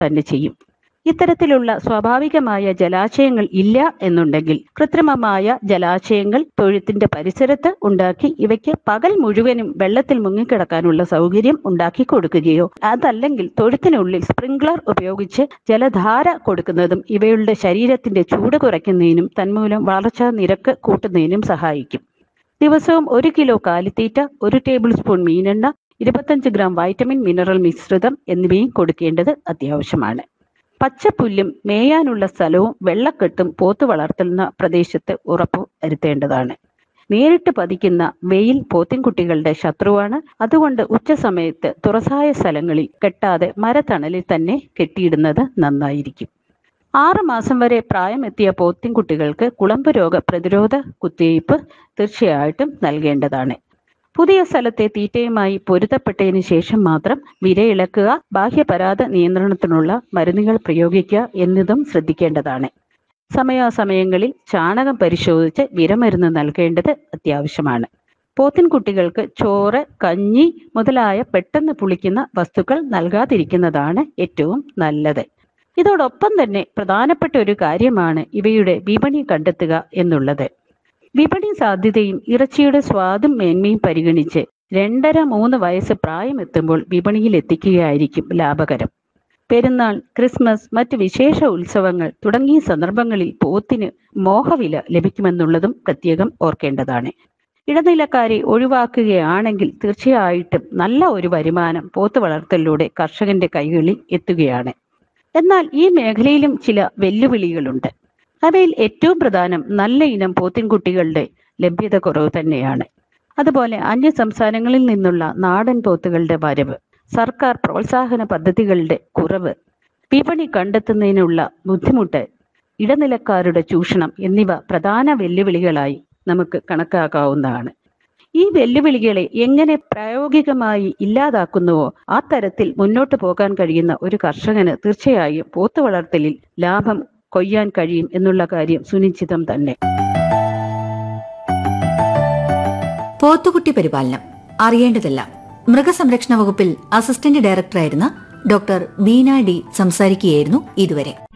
തന്നെ ചെയ്യും ഇത്തരത്തിലുള്ള സ്വാഭാവികമായ ജലാശയങ്ങൾ ഇല്ല എന്നുണ്ടെങ്കിൽ കൃത്രിമമായ ജലാശയങ്ങൾ തൊഴുത്തിന്റെ പരിസരത്ത് ഉണ്ടാക്കി ഇവയ്ക്ക് പകൽ മുഴുവനും വെള്ളത്തിൽ മുങ്ങിക്കിടക്കാനുള്ള സൗകര്യം ഉണ്ടാക്കി കൊടുക്കുകയോ അതല്ലെങ്കിൽ തൊഴുത്തിനുള്ളിൽ സ്പ്രിംഗ്ലർ ഉപയോഗിച്ച് ജലധാര കൊടുക്കുന്നതും ഇവയുടെ ശരീരത്തിന്റെ ചൂട് കുറയ്ക്കുന്നതിനും തന്മൂലം വളർച്ചാ നിരക്ക് കൂട്ടുന്നതിനും സഹായിക്കും ദിവസവും ഒരു കിലോ കാലിത്തീറ്റ ഒരു ടേബിൾ സ്പൂൺ മീനെണ്ണ ഇരുപത്തഞ്ച് ഗ്രാം വൈറ്റമിൻ മിനറൽ മിശ്രിതം എന്നിവയും കൊടുക്കേണ്ടത് അത്യാവശ്യമാണ് പച്ചപ്പുല്ലും മേയാനുള്ള സ്ഥലവും വെള്ളക്കെട്ടും പോത്തു വളർത്തുന്ന പ്രദേശത്ത് ഉറപ്പു വരുത്തേണ്ടതാണ് നേരിട്ട് പതിക്കുന്ന വെയിൽ പോത്തിൻകുട്ടികളുടെ ശത്രുവാണ് അതുകൊണ്ട് ഉച്ച സമയത്ത് തുറസായ സ്ഥലങ്ങളിൽ കെട്ടാതെ മരത്തണലിൽ തന്നെ കെട്ടിയിടുന്നത് നന്നായിരിക്കും ആറ് മാസം വരെ പ്രായമെത്തിയ പോത്തിൻകുട്ടികൾക്ക് കുളമ്പ് രോഗ പ്രതിരോധ കുത്തിവയ്പ് തീർച്ചയായിട്ടും നൽകേണ്ടതാണ് പുതിയ സ്ഥലത്തെ തീറ്റയുമായി പൊരുത്തപ്പെട്ടതിന് ശേഷം മാത്രം വിരയിളക്കുക ബാഹ്യപരാധ നിയന്ത്രണത്തിനുള്ള മരുന്നുകൾ പ്രയോഗിക്കുക എന്നതും ശ്രദ്ധിക്കേണ്ടതാണ് സമയാസമയങ്ങളിൽ ചാണകം പരിശോധിച്ച് വിരമരുന്ന് നൽകേണ്ടത് അത്യാവശ്യമാണ് പോത്തിൻകുട്ടികൾക്ക് ചോറ് കഞ്ഞി മുതലായ പെട്ടെന്ന് പുളിക്കുന്ന വസ്തുക്കൾ നൽകാതിരിക്കുന്നതാണ് ഏറ്റവും നല്ലത് ഇതോടൊപ്പം തന്നെ പ്രധാനപ്പെട്ട ഒരു കാര്യമാണ് ഇവയുടെ വിപണി കണ്ടെത്തുക എന്നുള്ളത് വിപണി സാധ്യതയും ഇറച്ചിയുടെ സ്വാദും മേന്മയും പരിഗണിച്ച് രണ്ടര മൂന്ന് വയസ്സ് പ്രായമെത്തുമ്പോൾ വിപണിയിൽ എത്തിക്കുകയായിരിക്കും ലാഭകരം പെരുന്നാൾ ക്രിസ്മസ് മറ്റ് വിശേഷ ഉത്സവങ്ങൾ തുടങ്ങിയ സന്ദർഭങ്ങളിൽ പോത്തിന് മോഹവില ലഭിക്കുമെന്നുള്ളതും പ്രത്യേകം ഓർക്കേണ്ടതാണ് ഇടനിലക്കാരെ ഒഴിവാക്കുകയാണെങ്കിൽ തീർച്ചയായിട്ടും നല്ല ഒരു വരുമാനം പോത്ത് വളർത്തലിലൂടെ കർഷകന്റെ കൈകളിൽ എത്തുകയാണ് എന്നാൽ ഈ മേഖലയിലും ചില വെല്ലുവിളികളുണ്ട് അവയിൽ ഏറ്റവും പ്രധാനം നല്ല ഇനം പോത്തിൻകുട്ടികളുടെ ലഭ്യത കുറവ് തന്നെയാണ് അതുപോലെ അന്യ സംസ്ഥാനങ്ങളിൽ നിന്നുള്ള നാടൻ പോത്തുകളുടെ വരവ് സർക്കാർ പ്രോത്സാഹന പദ്ധതികളുടെ കുറവ് വിപണി കണ്ടെത്തുന്നതിനുള്ള ബുദ്ധിമുട്ട് ഇടനിലക്കാരുടെ ചൂഷണം എന്നിവ പ്രധാന വെല്ലുവിളികളായി നമുക്ക് കണക്കാക്കാവുന്നതാണ് ഈ വെല്ലുവിളികളെ എങ്ങനെ പ്രായോഗികമായി ഇല്ലാതാക്കുന്നുവോ ആ തരത്തിൽ മുന്നോട്ട് പോകാൻ കഴിയുന്ന ഒരു കർഷകന് തീർച്ചയായും പോത്ത് വളർത്തലിൽ ലാഭം കൊയ്യാൻ കഴിയും എന്നുള്ള കാര്യം സുനിശ്ചിതം തന്നെ പോത്തുകുട്ടി പരിപാലനം അറിയേണ്ടതെല്ലാം മൃഗസംരക്ഷണ വകുപ്പിൽ അസിസ്റ്റന്റ് ഡയറക്ടറായിരുന്ന ഡോക്ടർ ബീന ഡി സംസാരിക്കുകയായിരുന്നു ഇതുവരെ